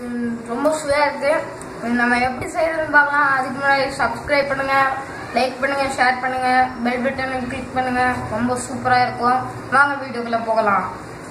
ம், ரொம்ப சுவையாக இருக்கு ம், நம்ம எப்படி செய்யறதுன்னு பார்க்கலாம் அதுக்கு முன்னாடி சப்ஸ்கிரைப் பண்ணுங்க லைக் பண்ணுங்க ஷேர் பண்ணுங்க பெல் பட்டனை கிளிக் பண்ணுங்க ரொம்ப சூப்பராக இருக்கும் வாங்க வீடியோக்குள்ள போகலாம்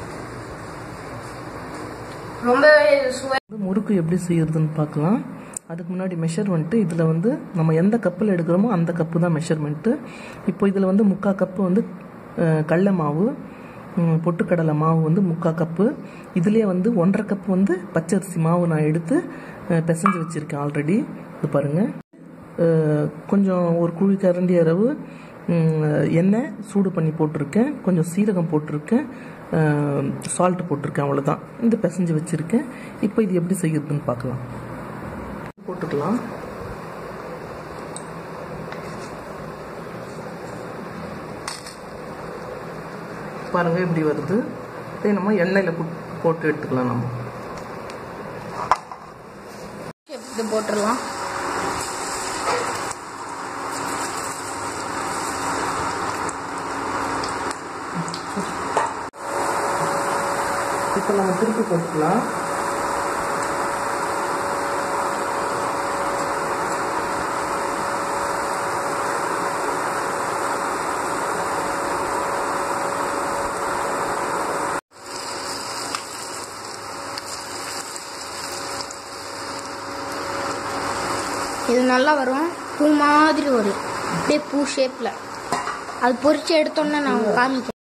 ரொம்பவே சுவை வந்து முறுக்கு எப்படி செய்யறதுன்னு பார்க்கலாம் அதுக்கு முன்னாடி மெஷர்மெண்ட்டு இதில் வந்து நம்ம எந்த கப்பில் எடுக்கிறோமோ அந்த கப்பு தான் மெஷர்மெண்ட்டு இப்போ இதில் வந்து முக்கால் கப்பு வந்து அஹ், கடலை மாவு ம், பொட்டுக்கடலை மாவு வந்து முக்கால் கப்பு இதுலேயே வந்து ஒன்றரை கப்பு வந்து பச்சரிசி மாவு நான் எடுத்து அஹ், பிசைஞ்சு வச்சுருக்கேன் ஆல்ரெடி இது பாருங்கள் அஹ், கொஞ்சம் ஒரு குழி கரண்டி அளவு ம், எண்ணெய் சூடு பண்ணி போட்டிருக்கேன் கொஞ்சம் சீரகம் போட்டிருக்கேன் சால்ட் போட்டிருக்கேன் அவ்வளோதான் இந்த பிசைஞ்சு வச்சுருக்கேன் இப்போ இது எப்படி செய்யறதுன்னு பார்க்கலாம் போட்டுக்கலாம் பாருங்க இப்படி வருது இதே நம்ம எண்ணெயில் போட்டு எடுத்துக்கலாம் நம்ம இது போட்டுடலாம் இப்போ நம்ம திருப்பி போட்டுக்கலாம் இது நல்லா வரும் பூ மாதிரி வரும் அப்படியே பூ ஷேப்பில் அது பொரிச்சு எடுத்தோன்னே நான் காமிக்கிறேன்